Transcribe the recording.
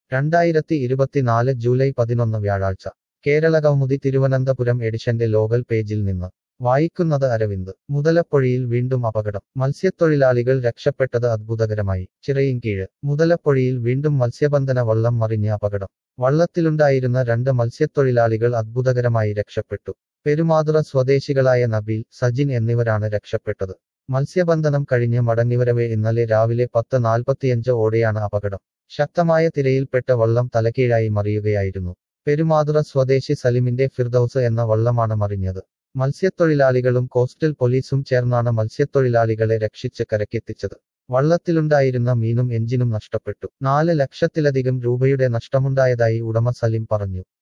രണ്ടായിരത്തി ഇരുപത്തിനാല് ജൂലൈ പതിനൊന്ന് വ്യാഴാഴ്ച കേരള കൗമുദി തിരുവനന്തപുരം എഡിഷന്റെ ലോകൽ പേജിൽ നിന്ന് വായിക്കുന്നത് അരവിന്ദ് മുതലപ്പൊഴിയിൽ വീണ്ടും അപകടം മത്സ്യത്തൊഴിലാളികൾ രക്ഷപ്പെട്ടത് അത്ഭുതകരമായി ചിറയിൻകീഴ് മുതലപ്പൊഴിയിൽ വീണ്ടും മത്സ്യബന്ധന വള്ളം മറിഞ്ഞ് അപകടം വള്ളത്തിലുണ്ടായിരുന്ന രണ്ട് മത്സ്യത്തൊഴിലാളികൾ അത്ഭുതകരമായി രക്ഷപ്പെട്ടു പെരുമാതുറ സ്വദേശികളായ നബീൽ സജിൻ എന്നിവരാണ് രക്ഷപ്പെട്ടത് മത്സ്യബന്ധനം കഴിഞ്ഞ് മടങ്ങിവരവെ ഇന്നലെ രാവിലെ പത്ത് നാൽപ്പത്തിയഞ്ച് ഓടെയാണ് അപകടം ശക്തമായ തിരയിൽപ്പെട്ട വള്ളം തലകീഴായി മറിയുകയായിരുന്നു പെരുമാതുറ സ്വദേശി സലിമിന്റെ ഫിർദൌസ് എന്ന വള്ളമാണ് മറിഞ്ഞത് മത്സ്യത്തൊഴിലാളികളും കോസ്റ്റൽ പോലീസും ചേർന്നാണ് മത്സ്യത്തൊഴിലാളികളെ രക്ഷിച്ച് കരക്കെത്തിച്ചത് വള്ളത്തിലുണ്ടായിരുന്ന മീനും എഞ്ചിനും നഷ്ടപ്പെട്ടു നാല് ലക്ഷത്തിലധികം രൂപയുടെ നഷ്ടമുണ്ടായതായി ഉടമ സലിം പറഞ്ഞു